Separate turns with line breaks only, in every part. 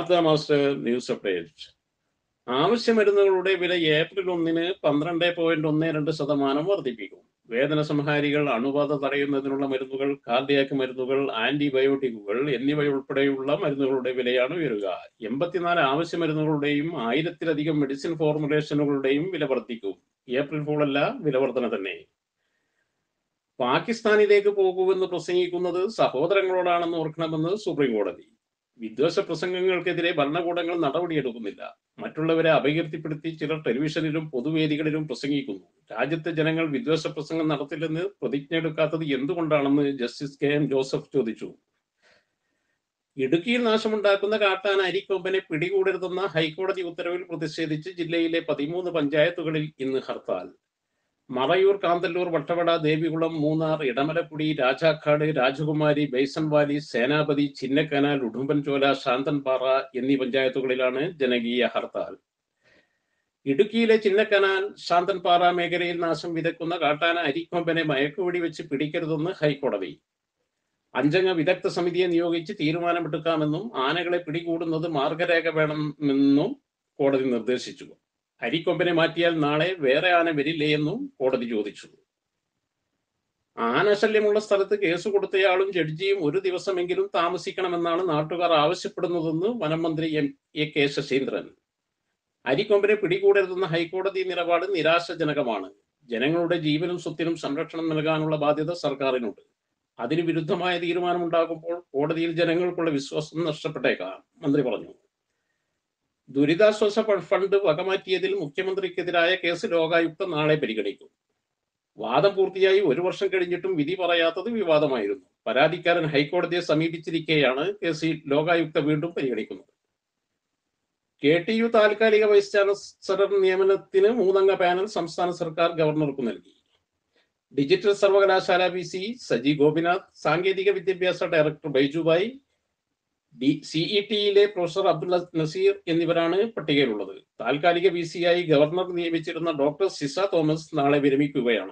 Sharada master news update ആവശ്യ മരുന്നുകളുടെ വില ഏപ്രിൽ ഒന്നിന് പന്ത്രണ്ട് പോയിന്റ് ഒന്ന് രണ്ട് ശതമാനം വർദ്ധിപ്പിക്കും വേദന സംഹാരികൾ അണുബാധ തടയുന്നതിനുള്ള മരുന്നുകൾ കാർഡിയാക്ക് മരുന്നുകൾ ആന്റിബയോട്ടിക്കുകൾ എന്നിവയുൾപ്പെടെയുള്ള മരുന്നുകളുടെ വിലയാണ് ഉയരുക എൺപത്തിനാല് ആവശ്യ മരുന്നുകളുടെയും ആയിരത്തിലധികം മെഡിസിൻ ഫോർമുലേഷനുകളുടെയും വില വർദ്ധിക്കും ഏപ്രിൽ ഫൂളല്ല വില വർധന തന്നെ പാകിസ്ഥാനിലേക്ക് പോകുമെന്ന് പ്രസംഗിക്കുന്നത് സഹോദരങ്ങളോടാണെന്ന് ഓർക്കണമെന്ന് സുപ്രീം കോടതി വിദ്വേഷ പ്രസംഗങ്ങൾക്കെതിരെ ഭരണകൂടങ്ങൾ നടപടിയെടുക്കുന്നില്ല മറ്റുള്ളവരെ അപകീർത്തിപ്പെടുത്തി ചിലർ ടെലിവിഷനിലും പൊതുവേദികളിലും പ്രസംഗിക്കുന്നു രാജ്യത്തെ ജനങ്ങൾ വിദ്വേഷ പ്രസംഗം നടത്തില്ലെന്ന് പ്രതിജ്ഞ എടുക്കാത്തത് എന്തുകൊണ്ടാണെന്ന് ജസ്റ്റിസ് കെ എം ജോസഫ് ചോദിച്ചു ഇടുക്കിയിൽ നാശമുണ്ടാക്കുന്ന കാട്ടാന അരിക്കൊമ്പനെ പിടികൂടരുതെന്ന ഹൈക്കോടതി ഉത്തരവിൽ പ്രതിഷേധിച്ച് ജില്ലയിലെ പതിമൂന്ന് പഞ്ചായത്തുകളിൽ ഇന്ന് ഹർത്താൽ മറയൂർ കാന്തല്ലൂർ വട്ടവട ദേവികുളം മൂന്നാർ ഇടമലക്കുടി രാജാക്കാട് രാജകുമാരി ബൈസൺ വാലി സേനാപതി ചിന്നക്കനാൽ ഉടുമ്പൻചോല ശാന്തൻപാറ എന്നീ പഞ്ചായത്തുകളിലാണ് ജനകീയ ഹർത്താൽ ഇടുക്കിയിലെ ചിന്നക്കനാൽ ശാന്തൻപാറ മേഖലയിൽ നാശം വിതക്കുന്ന കാട്ടാന അരിക്കൊമ്പനെ മയക്കുവെടി വെച്ച് പിടിക്കരുതെന്ന് ഹൈക്കോടതി അഞ്ചംഗ വിദഗ്ധ സമിതിയെ നിയോഗിച്ച് തീരുമാനമെടുക്കാമെന്നും ആനകളെ പിടികൂടുന്നത് മാർഗരേഖ വേണമെന്നും കോടതി നിർദ്ദേശിച്ചു അരിക്കൊമ്പനെ മാറ്റിയാൽ നാളെ വേറെ ആന വരില്ലേ എന്നും കോടതി ചോദിച്ചു ആനശല്യമുള്ള സ്ഥലത്ത് കേസ് കൊടുത്തയാളും ജഡ്ജിയും ഒരു ദിവസമെങ്കിലും താമസിക്കണമെന്നാണ് നാട്ടുകാർ ആവശ്യപ്പെടുന്നതെന്ന് വനം മന്ത്രി എം എ കെ ശശീന്ദ്രൻ അരിക്കൊമ്പനെ പിടികൂടരുതെന്ന ഹൈക്കോടതി നിലപാട് നിരാശാജനകമാണ് ജനങ്ങളുടെ ജീവനും സ്വത്തിനും സംരക്ഷണം നൽകാനുള്ള ബാധ്യത സർക്കാരിനുണ്ട് അതിന് വിരുദ്ധമായ തീരുമാനമുണ്ടാകുമ്പോൾ കോടതിയിൽ ജനങ്ങൾക്കുള്ള വിശ്വാസം നഷ്ടപ്പെട്ടേക്കാം മന്ത്രി പറഞ്ഞു ദുരിതാശ്വാസ ഫണ്ട് വകമാറ്റിയതിൽ മുഖ്യമന്ത്രിക്കെതിരായ കേസ് ലോകായുക്ത നാളെ പരിഗണിക്കും വാദം പൂർത്തിയായി ഒരു വർഷം കഴിഞ്ഞിട്ടും വിധി പറയാത്തത് വിവാദമായിരുന്നു പരാതിക്കാരൻ ഹൈക്കോടതിയെ സമീപിച്ചിരിക്കെയാണ് കേസ് ലോകായുക്ത വീണ്ടും പരിഗണിക്കുന്നത് കെ ടി യു താൽക്കാലിക വൈസ് ചാൻസലർ നിയമനത്തിന് മൂന്നംഗ പാനൽ സംസ്ഥാന സർക്കാർ ഗവർണർക്ക് നൽകി ഡിജിറ്റൽ സർവകലാശാല വി സി സജി ഗോപിനാഥ് സാങ്കേതിക വിദ്യാഭ്യാസ ഡയറക്ടർ ബൈജുബായി ഡി സിഇ ടിയിലെ പ്രൊഫസർ അബ്ദുള്ള നസീർ എന്നിവരാണ് പട്ടികയിലുള്ളത് താൽക്കാലിക വി സി ആയി ഗവർണർ നിയമിച്ചിരുന്ന ഡോക്ടർ സിസ തോമസ് നാളെ വിരമിക്കുകയാണ്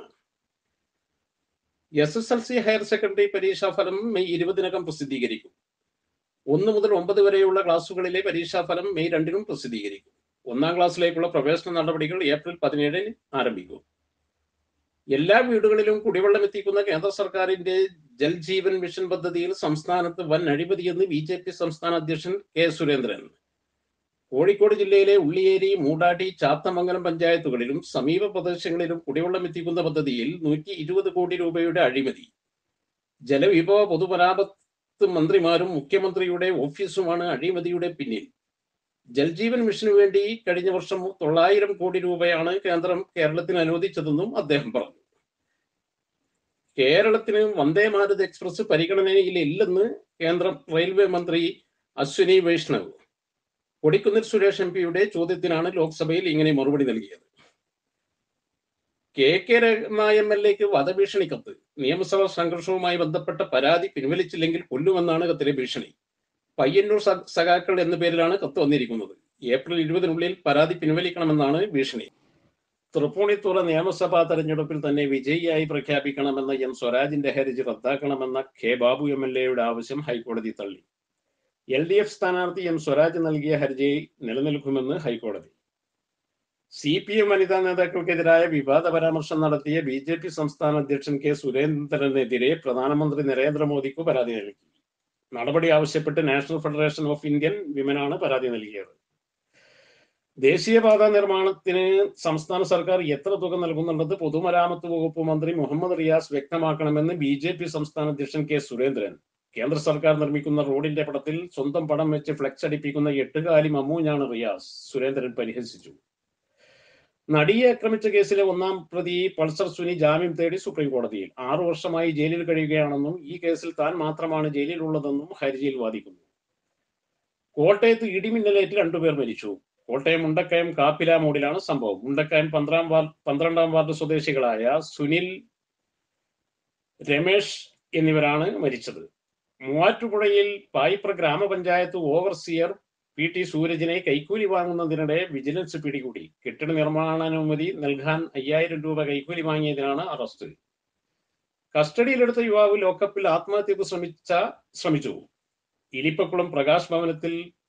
S S L C higher secondary പരീക്ഷാഫലം മെയ് ഇരുപതിനകം പ്രസിദ്ധീകരിക്കും ഒന്ന് മുതൽ ഒമ്പത് വരെയുള്ള ക്ലാസുകളിലെ പരീക്ഷാഫലം മെയ് രണ്ടിനും പ്രസിദ്ധീകരിക്കും ഒന്നാം ക്ലാസ്സിലേക്കുള്ള പ്രവേശന നടപടികൾ ഏപ്രിൽ പതിനേഴിന് ആരംഭിക്കും എല്ലാ വീടുകളിലും കുടിവെള്ളം എത്തിക്കുന്ന കേന്ദ്ര സർക്കാരിന്റെ ജൽ ജീവൻ മിഷൻ പദ്ധതിയിൽ സംസ്ഥാനത്ത് വൻ അഴിമതിയെന്ന് ബി ജെ പി സംസ്ഥാന അധ്യക്ഷൻ കെ സുരേന്ദ്രൻ കോഴിക്കോട് ജില്ലയിലെ ഉള്ളിയേരി മൂടാടി ചാത്തമംഗലം പഞ്ചായത്തുകളിലും സമീപ പ്രദേശങ്ങളിലും കുടിവെള്ളം എത്തിക്കുന്ന പദ്ധതിയിൽ നൂറ്റി ഇരുപത് കോടി രൂപയുടെ അഴിമതി ജലവിഭവ പൊതുമരാമത്ത് മന്ത്രിമാരും മുഖ്യമന്ത്രിയുടെ ഓഫീസുമാണ് അഴിമതിയുടെ പിന്നിൽ ജൽജീവൻ മിഷനു വേണ്ടി കഴിഞ്ഞ വർഷം തൊള്ളായിരം കോടി രൂപയാണ് കേന്ദ്രം കേരളത്തിന് അനുവദിച്ചതെന്നും അദ്ദേഹം പറഞ്ഞു കേരളത്തിന് വന്ദേ ഭാരത് എക്സ്പ്രസ് പരിഗണനയിലില്ലെന്ന് കേന്ദ്ര റെയിൽവേ മന്ത്രി അശ്വിനി വൈഷ്ണവ് കൊടിക്കുന്നിൽ സുരേഷ് എം പിയുടെ ചോദ്യത്തിനാണ് ലോക്സഭയിൽ ഇങ്ങനെ മറുപടി നൽകിയത് K K Rama M L എക്ക് വധഭീഷണി കത്ത് നിയമസഭാ സംഘർഷവുമായി ബന്ധപ്പെട്ട പരാതി പിൻവലിച്ചില്ലെങ്കിൽ കൊല്ലുമെന്നാണ് കത്തിലെ ഭീഷണി പയ്യന്നൂർ സഖാക്കൾ എന്ന പേരിലാണ് കത്ത് വന്നിരിക്കുന്നത് ഏപ്രിൽ ഇരുപതിനുള്ളിൽ പരാതി പിൻവലിക്കണമെന്നാണ് ഭീഷണി തൃപ്പൂണിത്തുറ നിയമസഭാ തെരഞ്ഞെടുപ്പിൽ തന്നെ വിജയിയായി പ്രഖ്യാപിക്കണമെന്ന എം സ്വരാജിന്റെ ഹർജി റദ്ദാക്കണമെന്ന കെ ബാബു എം എൽ എയുടെ ആവശ്യം ഹൈക്കോടതി തള്ളി എൽ ഡി എഫ് സ്ഥാനാർത്ഥി എം സ്വരാജ് നൽകിയ ഹർജി നിലനിൽക്കുമെന്ന് ഹൈക്കോടതി സി പി എം വനിതാ നേതാക്കൾക്കെതിരായ വിവാദ പരാമർശം നടത്തിയ ബി ജെ പി സംസ്ഥാന അധ്യക്ഷൻ കെ സുരേന്ദ്രനെതിരെ പ്രധാനമന്ത്രി നരേന്ദ്രമോദിക്ക് പരാതി നൽകി നടപടി ആവശ്യപ്പെട്ട് നാഷണൽ ഫെഡറേഷൻ ഓഫ് ഇന്ത്യൻ വിമനാണ് പരാതി നൽകിയത് ദേശീയപാത നിർമ്മാണത്തിന് സംസ്ഥാന സർക്കാർ എത്ര തുക നൽകുന്നുണ്ടെന്ന് പൊതുമരാമത്ത് വകുപ്പ് മന്ത്രി മുഹമ്മദ് റിയാസ് വ്യക്തമാക്കണമെന്ന് ബി ജെ പി സംസ്ഥാന അധ്യക്ഷൻ കെ സുരേന്ദ്രൻ കേന്ദ്ര സർക്കാർ നിർമ്മിക്കുന്ന റോഡിന്റെ പടത്തിൽ സ്വന്തം പടം വെച്ച് ഫ്ലെക്സ് അടിപ്പിക്കുന്ന എട്ടുകാലി മമ്മൂഞ്ഞാണ് റിയാസ് സുരേന്ദ്രൻ പരിഹസിച്ചു നടിയെ ആക്രമിച്ച കേസിലെ ഒന്നാം പ്രതി പൾസർ സുനി ജാമ്യം തേടി സുപ്രീം കോടതിയിൽ ആറു വർഷമായി ജയിലിൽ കഴിയുകയാണെന്നും ഈ കേസിൽ താൻ മാത്രമാണ് ജയിലിലുള്ളതെന്നും ഹർജിയിൽ വാദിക്കുന്നു കോട്ടയത്ത് ഇടിമിന്നലേറ്റ് രണ്ടുപേർ മരിച്ചു കോട്ടയം മുണ്ടക്കയം കാപ്പില മോഡിലാണ് സംഭവം മുണ്ടക്കയം പന്ത്രണ്ടാം വാർഡ് പന്ത്രണ്ടാം വാർഡ് സ്വദേശികളായ സുനിൽ രമേഷ് എന്നിവരാണ് മരിച്ചത് മൂവാറ്റുപുഴയിൽ പായിപ്ര ഗ്രാമപഞ്ചായത്ത് ഓവർസിയർ പി ടി സൂരജിനെ കൈക്കൂലി വാങ്ങുന്നതിനിടെ വിജിലൻസ് പിടികൂടി കെട്ടിട നിർമ്മാണാനുമതി നൽകാൻ അയ്യായിരം രൂപ കൈക്കൂലി വാങ്ങിയതിനാണ് അറസ്റ്റ് കസ്റ്റഡിയിലെടുത്ത യുവാവ് ലോക്കപ്പിൽ ആത്മഹത്യക്ക് ശ്രമിച്ച ശ്രമിച്ചു ഇലിപ്പക്കുളം പ്രകാശ് ഭവനത്തിൽ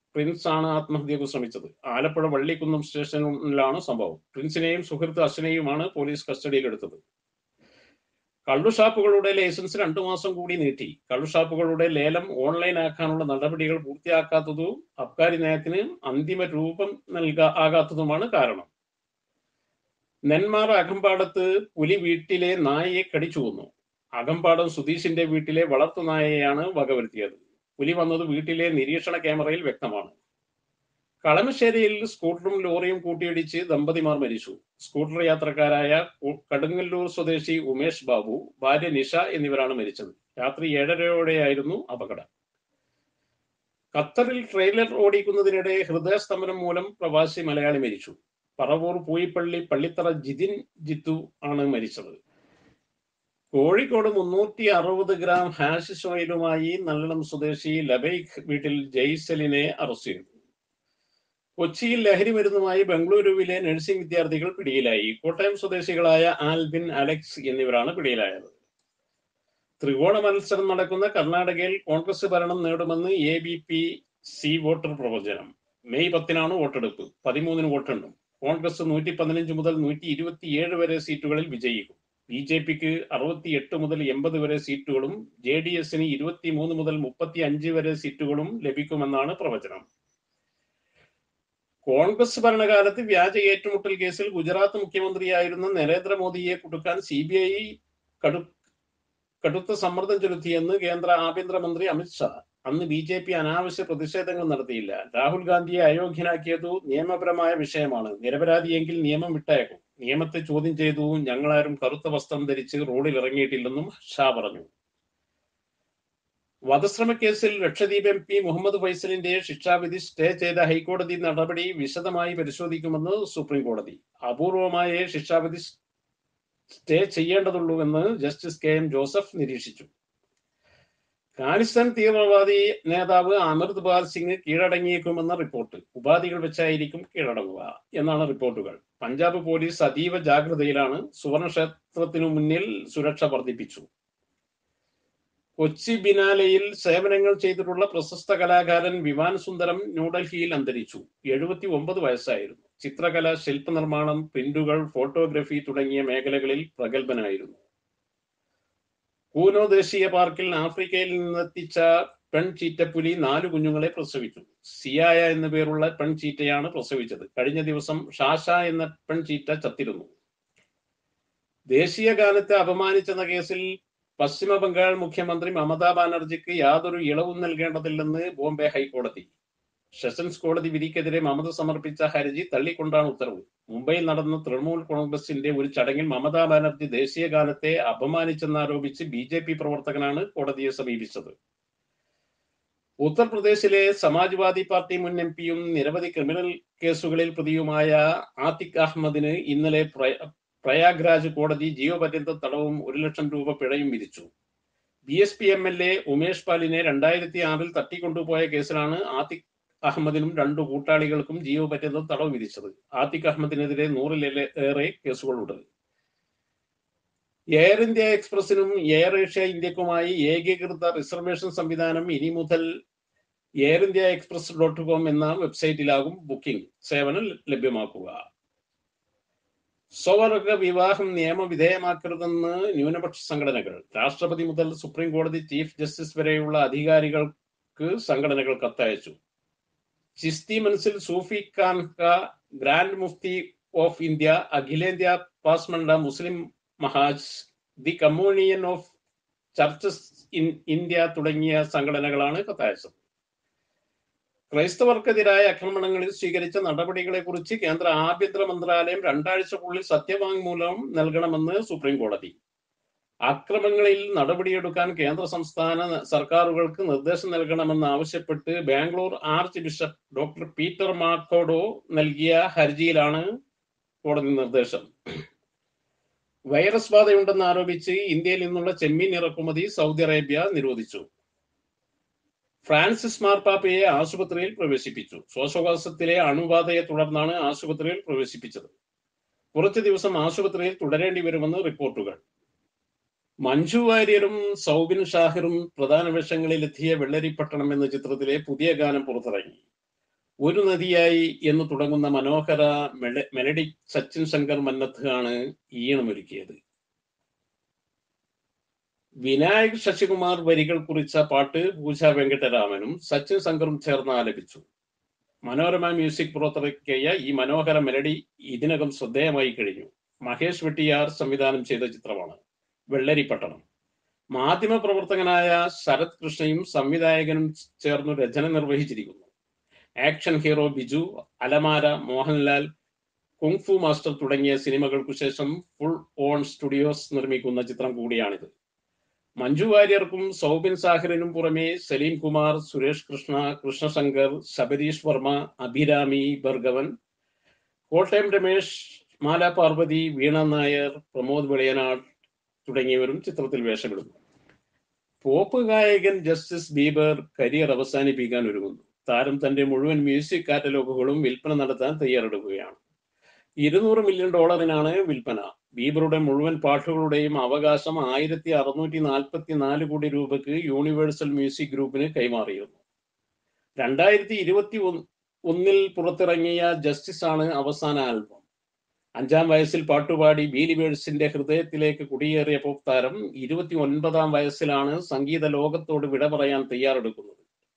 പ്രിൻസ് ആണ് ആത്മഹത്യക്ക് ശ്രമിച്ചത് ആലപ്പുഴ വള്ളിക്കുന്നം സ്റ്റേഷനിലാണ് സംഭവം പ്രിൻസിനെയും സുഹൃത്ത് അശ്വിനെയുമാണ് പോലീസ് കസ്റ്റഡിയിലെടുത്തത് കള്ളുഷാപ്പുകളുടെ ലൈസൻസ് രണ്ടു മാസം കൂടി നീട്ടി കള്ളുഷാപ്പുകളുടെ ലേലം ഓൺലൈൻ ആക്കാനുള്ള നടപടികൾ പൂർത്തിയാക്കാത്തതും അബ്കാരി നയത്തിന് അന്തിമ രൂപം നൽകാ ആകാത്തതുമാണ് കാരണം നെന്മാർ അകമ്പാടത്ത് പുലി വീട്ടിലെ നായയെ കടിച്ചു കൊന്നു അകമ്പാടം സുധീഷിന്റെ വീട്ടിലെ വളർത്തു നായയെയാണ് വകവരുത്തിയത് പുലി വന്നത് വീട്ടിലെ നിരീക്ഷണ ക്യാമറയിൽ വ്യക്തമാണ് കളമശ്ശേരിയിൽ സ്കൂട്ടറും ലോറിയും കൂട്ടിയിടിച്ച് ദമ്പതിമാർ മരിച്ചു സ്കൂട്ടർ യാത്രക്കാരായ കു- കടുങ്ങല്ലൂർ സ്വദേശി ഉമേഷ് ബാബു ഭാര്യ നിഷ എന്നിവരാണ് മരിച്ചത് രാത്രി ഏഴരയോടെയായിരുന്നു അപകടം ഖത്തറിൽ ട്രെയിലർ ഓടിക്കുന്നതിനിടെ ഹൃദയസ്തംഭനം മൂലം പ്രവാസി മലയാളി മരിച്ചു പറവൂർ പൂയിപ്പള്ളി പള്ളിത്തറ ജിതിൻ ജിത്തു ആണ് മരിച്ചത് കോഴിക്കോട് മുന്നൂറ്റി അറുപത് ഗ്രാം ഹാഷിഷ് ഓയിലുമായി നല്ലളം സ്വദേശി ലബൈഖ് വീട്ടിൽ ജയ്സലിനെ അറസ്റ്റ് ചെയ്തു കൊച്ചിയിൽ ലഹരി മരുന്നുമായി ബംഗളൂരുവിലെ നഴ്സിംഗ് വിദ്യാർത്ഥികൾ പിടിയിലായി കോട്ടയം സ്വദേശികളായ ആൽബിൻ അലക്സ് എന്നിവരാണ് പിടിയിലായത് ത്രികോണ മത്സരം നടക്കുന്ന കർണാടകയിൽ കോൺഗ്രസ് ഭരണം നേടുമെന്ന് A B P C voter പ്രവചനം മെയ് പത്തിനാണ് വോട്ടെടുപ്പ് പതിമൂന്നിന് വോട്ടെണ്ണും കോൺഗ്രസ് നൂറ്റി പതിനഞ്ച് മുതൽ നൂറ്റി ഇരുപത്തിയേഴ് വരെ സീറ്റുകളിൽ വിജയിക്കും ബി ജെ പിക്ക് അറുപത്തിയെട്ട് മുതൽ എൺപത് വരെ സീറ്റുകളും ജെ ഡി എസിന് ഇരുപത്തിമൂന്ന് മുതൽ മുപ്പത്തി അഞ്ച് വരെ സീറ്റുകളും ലഭിക്കുമെന്നാണ് പ്രവചനം കോൺഗ്രസ് ഭരണകാലത്ത് വ്യാജ ഏറ്റുമുട്ടൽ കേസിൽ ഗുജറാത്ത് മുഖ്യമന്ത്രിയായിരുന്ന നരേന്ദ്രമോദിയെ കുടുക്കാൻ സി ബി ഐ കടു കടുത്ത സമ്മർദ്ദം ചെലുത്തിയെന്ന് കേന്ദ്ര ആഭ്യന്തരമന്ത്രി അമിത്ഷാ അന്ന് ബി ജെ പി അനാവശ്യ പ്രതിഷേധങ്ങൾ നടത്തിയില്ല രാഹുൽ ഗാന്ധിയെ അയോഗ്യനാക്കിയതു നിയമപരമായ വിഷയമാണ് നിരപരാധിയെങ്കിൽ നിയമം വിട്ടയക്കും നിയമത്തെ ചോദ്യം ചെയ്തു ഞങ്ങളാരും കറുത്ത വസ്ത്രം ധരിച്ച് റോഡിൽ ഇറങ്ങിയിട്ടില്ലെന്നും ഷാ പറഞ്ഞു വധശ്രമക്കേസിൽ ലക്ഷദ്വീപ് എം പി മുഹമ്മദ് ഫൈസലിന്റെ ശിക്ഷാവിധി സ്റ്റേ ചെയ്ത ഹൈക്കോടതി നടപടി വിശദമായി പരിശോധിക്കുമെന്ന് സുപ്രീം കോടതി അപൂർവമായ ശിക്ഷാവിധി സ്റ്റേ ചെയ്യേണ്ടതുള്ളൂവെന്ന് ജസ്റ്റിസ് കെ എം ജോസഫ് നിരീക്ഷിച്ചു ഖാലിസ്ഥാൻ തീവ്രവാദി നേതാവ് അമൃത് പാൽ സിംഗ് കീഴടങ്ങിയേക്കുമെന്ന റിപ്പോർട്ട് ഉപാധികൾ വെച്ചായിരിക്കും കീഴടങ്ങുക എന്നാണ് റിപ്പോർട്ടുകൾ പഞ്ചാബ് പോലീസ് അതീവ ജാഗ്രതയിലാണ് സുവർണക്ഷേത്രത്തിനു മുന്നിൽ സുരക്ഷ വർദ്ധിപ്പിച്ചു കൊച്ചി ബിനാലയിൽ സേവനങ്ങൾ ചെയ്തിട്ടുള്ള പ്രശസ്ത കലാകാരൻ വിമാൻ സുന്ദരം ന്യൂഡൽഹിയിൽ അന്തരിച്ചു എഴുപത്തി ഒമ്പത് വയസ്സായിരുന്നു ചിത്രകല ശില്പനിർമ്മാണം പ്രിന്റുകൾ ഫോട്ടോഗ്രഫി തുടങ്ങിയ മേഖലകളിൽ പ്രഗത്ഭനായിരുന്നു കൂനോ ദേശീയ പാർക്കിൽ ആഫ്രിക്കയിൽ നിന്നെത്തിച്ച പെൺചീറ്റപ്പുലി നാല് കുഞ്ഞുങ്ങളെ പ്രസവിച്ചു സിയായ എന്ന പേരുള്ള പെൺചീറ്റയാണ് പ്രസവിച്ചത് കഴിഞ്ഞ ദിവസം ഷാഷ എന്ന പെൺചീറ്റ ചത്തിരുന്നു ദേശീയ ഗാനത്തെ അപമാനിച്ചെന്ന കേസിൽ പശ്ചിമ ബംഗാൾ മുഖ്യമന്ത്രി മമതാ ബാനർജിക്ക് യാതൊരു ഇളവും നൽകേണ്ടതില്ലെന്ന് ബോംബെ ഹൈക്കോടതി സെഷൻസ് കോടതി വിധിക്കെതിരെ മമത സമർപ്പിച്ച ഹർജി തള്ളിക്കൊണ്ടാണ് ഉത്തരവ് മുംബൈയിൽ നടന്ന തൃണമൂൽ കോൺഗ്രസിന്റെ ഒരു ചടങ്ങിൽ മമതാ ബാനർജി ദേശീയ ഗാനത്തെ അപമാനിച്ചെന്നാരോപിച്ച് ബി ജെ പി പ്രവർത്തകനാണ് കോടതിയെ സമീപിച്ചത് ഉത്തർപ്രദേശിലെ സമാജ്വാദി പാർട്ടി മുൻ എം പിയും നിരവധി ക്രിമിനൽ കേസുകളിൽ പ്രതിയുമായ ആതിഖ് അഹമ്മദിന് ഇന്നലെ പ്രയാഗ്രാജ് കോടതി ജീവപര്യന്ത തടവും ഒരു ലക്ഷം രൂപ പിഴയും വിധിച്ചു B S P M L A Umesh പാലിനെ രണ്ടായിരത്തി ആറിൽ തട്ടിക്കൊണ്ടുപോയ കേസിലാണ് ആതിഖ് അഹമ്മദിനും രണ്ടു കൂട്ടാളികൾക്കും ജീവപര്യന്തം തടവ് വിധിച്ചത് ആതിഖ് അഹമ്മദിനെതിരെ നൂറിലേറെ കേസുകളുണ്ട് എയർ ഇന്ത്യ എക്സ്പ്രസിനും എയർ ഏഷ്യ ഇന്ത്യക്കുമായി ഏകീകൃത റിസർവേഷൻ സംവിധാനം ഇനി മുതൽ air India express dot com എന്ന വെബ്സൈറ്റിലാകും ബുക്കിംഗ് സേവനം ലഭ്യമാക്കുക സ്വവർഗ വിവാഹം നിയമവിധേയമാക്കരുതെന്ന് ന്യൂനപക്ഷ സംഘടനകൾ രാഷ്ട്രപതി മുതൽ സുപ്രീം കോടതി ചീഫ് ജസ്റ്റിസ് വരെയുള്ള അധികാരികൾക്ക് സംഘടനകൾ കത്തയച്ചു ചിസ്തി മനസ്സിൽ സൂഫി ഖാൻ ഗ്രാൻഡ് മുഫ്തി ഓഫ് ഇന്ത്യ അഖിലേന്ത്യാ Pasmanda Muslim Mahaz the communion of churches in India തുടങ്ങിയ സംഘടനകളാണ് കത്തയച്ചത് ക്രൈസ്തവർക്കെതിരായ ആക്രമണങ്ങളിൽ സ്വീകരിച്ച നടപടികളെ കുറിച്ച് കേന്ദ്ര ആഭ്യന്തര മന്ത്രാലയം രണ്ടാഴ്ചക്കുള്ളിൽ സത്യവാങ്മൂലം നൽകണമെന്ന് സുപ്രീം കോടതി അക്രമങ്ങളിൽ നടപടിയെടുക്കാൻ കേന്ദ്ര സംസ്ഥാന സർക്കാരുകൾക്ക് നിർദ്ദേശം നൽകണമെന്ന് ആവശ്യപ്പെട്ട് Bangalore archbishop doctor Peter Machado നൽകിയ ഹർജിയിലാണ് കോടതി നിർദ്ദേശം വൈറസ് ബാധയുണ്ടെന്ന് ആരോപിച്ച് ഇന്ത്യയിൽ നിന്നുള്ള ചെമ്മീൻ ഇറക്കുമതി സൗദി അറേബ്യ നിരോധിച്ചു ഫ്രാൻസിസ് മാർപ്പാപ്പയെ ആശുപത്രിയിൽ പ്രവേശിപ്പിച്ചു ശ്വാസകോശത്തിലെ അണുബാധയെ തുടർന്നാണ് ആശുപത്രിയിൽ പ്രവേശിപ്പിച്ചത് കുറച്ചു ദിവസം ആശുപത്രിയിൽ തുടരേണ്ടി വരുമെന്ന് റിപ്പോർട്ടുകൾ മഞ്ജു വാര്യരും സൗബിൻ ഷാഹിറും പ്രധാന വേഷങ്ങളിലെത്തിയ വെള്ളരിപ്പട്ടണം എന്ന ചിത്രത്തിലെ പുതിയ ഗാനം പുറത്തിറങ്ങി ഒരു നദിയായി എന്ന് തുടങ്ങുന്ന മനോഹര മെല- മെലഡി സച്ചിൻ ശങ്കർ മന്നത്ത് ആണ് ഈണമൊരുക്കിയത് വിനായക് ശശികുമാർ വരികൾ കുറിച്ച പാട്ട് പൂജ വെങ്കട്ടരാമനും സച്ചിൻ ശങ്കറും ചേർന്ന് ആലപിച്ചു മനോരമ മ്യൂസിക് പുറത്തിറക്കിയ ഈ മനോഹര മെലഡി ഇതിനകം ശ്രദ്ധേയമായി കഴിഞ്ഞു മഹേഷ് വെട്ടിയാർ സംവിധാനം ചെയ്ത ചിത്രമാണ് വെള്ളരിപ്പട്ടണം മാധ്യമ പ്രവർത്തകനായ ശരത് കൃഷ്ണയും സംവിധായകനും ചേർന്ന് രചന നിർവഹിച്ചിരിക്കുന്നു action hero Biju Alamara Mohanlal kung fu master തുടങ്ങിയ സിനിമകൾക്കു ശേഷം ഫുൾ ഓൺ സ്റ്റുഡിയോസ് നിർമ്മിക്കുന്ന ചിത്രം കൂടിയാണിത് മഞ്ജു വാര്യർക്കും സൗബിൻ സാഹിറിനും പുറമെ സലീം കുമാർ സുരേഷ് കൃഷ്ണ കൃഷ്ണശങ്കർ ശബരീഷ് വർമ്മ അഭിരാമി ഭർഗവൻ കോട്ടയം രമേശ് മാല പാർവതി വീണ നായർ പ്രമോദ് വെളിയനാട് തുടങ്ങിയവരും ചിത്രത്തിൽ വേഷമിടുന്നു പോപ്പ് ഗായകൻ ജസ്റ്റിസ് ബീബർ കരിയർ അവസാനിപ്പിക്കാൻ ഒരുങ്ങുന്നു താരം തന്റെ മുഴുവൻ മ്യൂസിക് കാറ്റലോഗുകളും വിൽപ്പന നടത്താൻ തയ്യാറെടുക്കുകയാണ് ഇരുന്നൂറ് മില്യൺ ഡോളറിനാണ് വിൽപ്പന ബീബറുടെ മുഴുവൻ പാട്ടുകളുടെയും അവകാശം ആയിരത്തി അറുന്നൂറ്റി നാൽപ്പത്തി നാല് കോടി രൂപയ്ക്ക് യൂണിവേഴ്സൽ മ്യൂസിക് ഗ്രൂപ്പിന് കൈമാറിയിരുന്നു രണ്ടായിരത്തി ഇരുപത്തി ഒന്നിൽ പുറത്തിറങ്ങിയ ജസ്റ്റിസ് ആണ് അവസാന ആൽബം അഞ്ചാം വയസ്സിൽ പാട്ടുപാടി ബീലിവേഴ്സിന്റെ ഹൃദയത്തിലേക്ക് കുടിയേറിയ പോപ്പ് താരം ഇരുപത്തി ഒൻപതാം വയസ്സിലാണ് സംഗീത ലോകത്തോട് വിട പറയാൻ തയ്യാറെടുക്കുന്നത്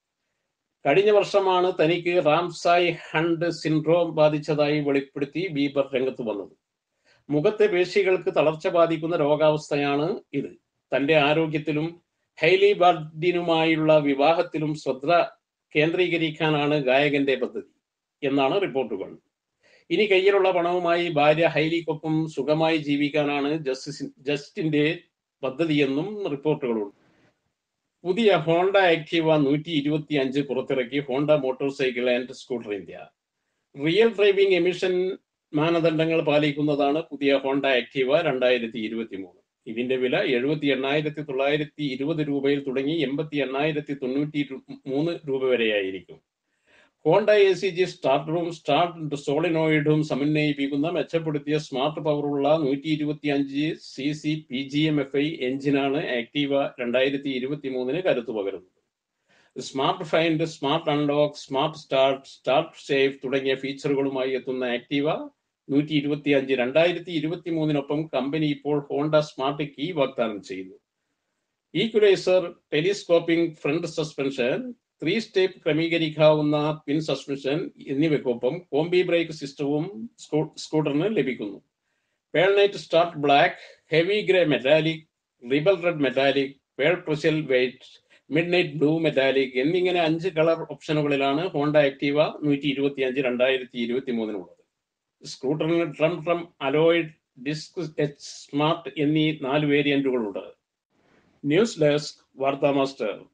കഴിഞ്ഞ വർഷമാണ് തനിക്ക് റാംസായ് ഹണ്ട് സിൻഡ്രോം ബാധിച്ചതായി വെളിപ്പെടുത്തി ബീബർ രംഗത്ത് വന്നത് മുഖത്തെ പേശികൾക്ക് തളർച്ച ബാധിക്കുന്ന രോഗാവസ്ഥയാണ് ഇത് തന്റെ ആരോഗ്യത്തിലും ഹൈലി ബാർഡിനുമായുള്ള വിവാഹത്തിലും ശ്രദ്ധ കേന്ദ്രീകരിക്കാനാണ് ഗായകന്റെ പദ്ധതി എന്നാണ് റിപ്പോർട്ടുകൾ ഇനി കയ്യിലുള്ള പണവുമായി ഭാര്യ ഹൈലിക്കൊപ്പം സുഖമായി ജീവിക്കാനാണ് ജസ്റ്റിസ് ജസ്റ്റിന്റെ പദ്ധതിയെന്നും റിപ്പോർട്ടുകളുണ്ട് പുതിയ ഹോണ്ട ആക്റ്റീവ നൂറ്റി ഇരുപത്തി അഞ്ച് പുറത്തിറക്കി Honda motorcycle and scooter India real driving emission മാനദണ്ഡങ്ങൾ പാലിക്കുന്നതാണ് പുതിയ ഹോണ്ട ആക്റ്റീവ രണ്ടായിരത്തി ഇരുപത്തി മൂന്ന് ഇതിന്റെ വില എഴുപത്തി എണ്ണായിരത്തി തൊള്ളായിരത്തി ഇരുപത് രൂപയിൽ തുടങ്ങി എൺപത്തി എണ്ണായിരത്തി തൊണ്ണൂറ്റി മൂന്ന് രൂപ വരെയായിരിക്കും ഹോണ്ട എ സി ജി സ്റ്റാർട്ടറും സ്റ്റാർട്ട് സോളിനോയിഡും സമന്വയിപ്പിക്കുന്ന മെച്ചപ്പെടുത്തിയ സ്മാർട്ട് പവറുള്ള നൂറ്റി ഇരുപത്തി അഞ്ച് C C P G M F I എഞ്ചിനാണ് ആക്റ്റീവ രണ്ടായിരത്തി ഇരുപത്തി മൂന്നിന് കരുത്തു പകരുന്നത് smart find smart unlock smart start start safe തുടങ്ങിയ ഫീച്ചറുകളുമായി എത്തുന്ന ആക്റ്റീവ നൂറ്റി ഇരുപത്തി അഞ്ച് രണ്ടായിരത്തി ഇരുപത്തി മൂന്നിനൊപ്പം കമ്പനി ഇപ്പോൾ ഹോണ്ട സ്മാർട്ട് കീ വാഗ്ദാനം ചെയ്യുന്നു equaliser telescoping front suspension three step ക്രമീകരിക്കാവുന്ന പിൻ സസ്പെൻഷൻ എന്നിവയ്ക്കൊപ്പം കോംബി ബ്രേക്ക് സിസ്റ്റവും സ്കൂട്ടറിന് ലഭിക്കുന്നു pearl night start black heavy grey metallic rebel red metallic pearl precious white midnight blue metallic എന്നിങ്ങനെ അഞ്ച് കളർ ഓപ്ഷനുകളിലാണ് ഹോണ്ട ആക്റ്റീവ നൂറ്റി ഇരുപത്തി അഞ്ച് രണ്ടായിരത്തി ഇരുപത്തി മൂന്നിനുള്ളത് സ്കൂട്ടറിന് drum drum alloyed disc H smart എന്നീ നാല് വേരിയന്റുകളുണ്ട് ന്യൂസ് ഡെസ്ക് വാർത്താ മാസ്റ്റർ